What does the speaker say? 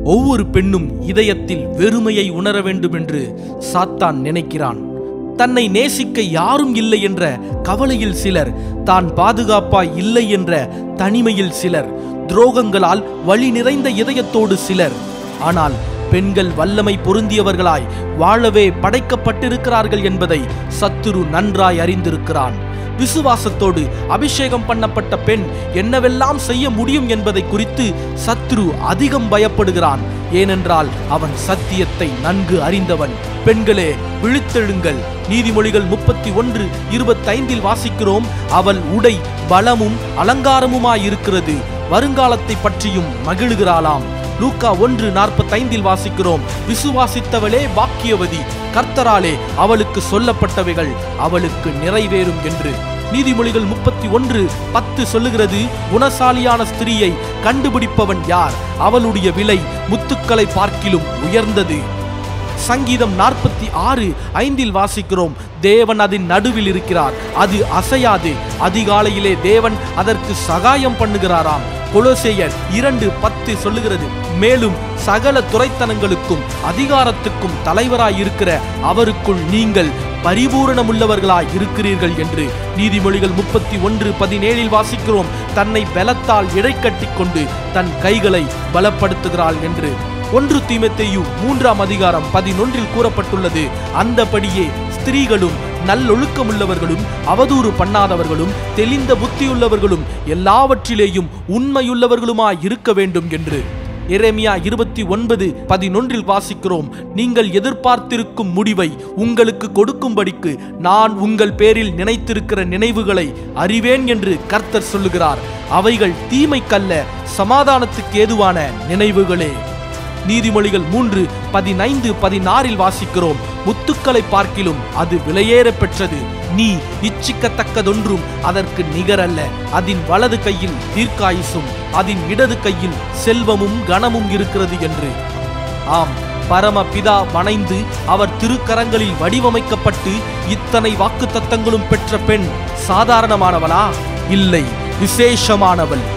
ஒவ்வொரு பெண்ணும் இதயத்தில் வெறுமையை உணர வேண்டும் என்று சாத்தான் நினைக்கிறான் தன்னை நேசிக்க யாரும் இல்லை என்ற கவலையில் சிலர் தான் பாதுகாப்பாய் இல்லை என்ற தனிமையில் சிலர் துரோகங்களால் வழி நிறைந்த இதயத்தோடு சிலர் ஆனால் பெண்கள் வல்லமை பொருந்தியவர்களாய் வாழவே படைக்கப்பட்டிருக்கிறார்கள் என்பதை சத்துரு நன்றாய் அறிந்திருக்கிறான் விசுவாசத்தோடு அபிஷேகம் பண்ணப்பட்ட பெண் என்னவெல்லாம் செய்ய முடியும் என்பதை குறித்து சத்ரு அதிகம் பயப்படுகிறான் ஏனென்றால் அவன் சத்தியத்தை நன்கு அறிந்தவன் பெண்களே விழித்தெழுங்கள் நீதிமொழிகள் முப்பத்தி ஒன்று இருபத்தைந்தில் வாசிக்கிறோம் அவள் உடை பலமும் அலங்காரமுமாயிருக்கிறது வருங்காலத்தை பற்றியும் மகிழுகிறாளாம் லூக்கா ஒன்று நாற்பத்தைந்தில் வாசிக்கிறோம் விசுவாசித்தவளே பாக்கியவதி கர்த்தராலே அவளுக்கு சொல்லப்பட்டவைகள் அவளுக்கு நிறைவேறும் என்று நீதிமொழிகள் முப்பத்தி ஒன்று பத்து சொல்லுகிறது குணசாலியான ஸ்திரீயை கண்டுபிடிப்பவன் யார் அவளுடைய விலை முத்துக்களை பார்க்கிலும் உயர்ந்தது சங்கீதம் நாற்பத்தி ஆறு ஐந்தில் வாசிக்கிறோம் தேவன் அதன் நடுவில் இருக்கிறார் அது அசையாது அதிகாலையிலே தேவன் அதற்கு சகாயம் பண்ணுகிறாராம் கொலோசேயர் இரண்டு பத்து சொல்லுகிறது மேலும் சகல துறைத்தனங்களுக்கும் அதிகாரத்துக்கும் தலைவராய் இருக்கிற அவருக்குள் நீங்கள் பரிபூரணமுள்ளவர்களாய் இருக்கிறீர்கள் என்று நீதிமொழிகள் முப்பத்தி ஒன்று பதினேழில் வாசிக்கிறோம் தன்னை பலத்தால் இழை கொண்டு தன் கைகளை பலப்படுத்துகிறாள் என்று ஒன்று தீமத்தேயு மூன்றாம் அதிகாரம் பதினொன்றில் கூறப்பட்டுள்ளது அந்தபடியே ஸ்திரீகளும் நல்லொழுக்கமுள்ளவர்களும் அவதூறு பண்ணாதவர்களும் தெளிந்த புத்தியுள்ளவர்களும் எல்லாவற்றிலேயும் உண்மையுள்ளவர்களுமாய் இருக்க வேண்டும் என்று எரேமியா இருபத்தி ஒன்பது பதினொன்றில் வாசிக்கிறோம் நீங்கள் எதிர்பார்த்திருக்கும் முடிவை உங்களுக்கு கொடுக்கும்படிக்கு நான் உங்கள் பேரில் நினைத்திருக்கிற நினைவுகளை அறிவேன் என்று கர்த்தர் சொல்லுகிறார் அவைகள் தீமைக்கல்ல சமாதானத்துக்கு ஏதுவான நினைவுகளே நீதிமொழிகள் மூன்று பதினைந்து பதினாறில் வாசிக்கிறோம் முத்துக்களை பார்க்கிலும் அது விலையேற பெற்றது நீ இச்சிக்கத்தக்கதொன்றும் அதற்கு நிகரல்ல அதன் வலது கையில் தீர்க்காயுசும் அதன் இடது கையில் செல்வமும் கனமும் இருக்கிறது என்று ஆம் பரமபிதா வணைந்து அவர் திருக்கரங்களில் வடிவமைக்கப்பட்டு இத்தனை வாக்குத்தத்தங்களும் பெற்ற பெண் சாதாரணமானவளா இல்லை விசேஷமானவள்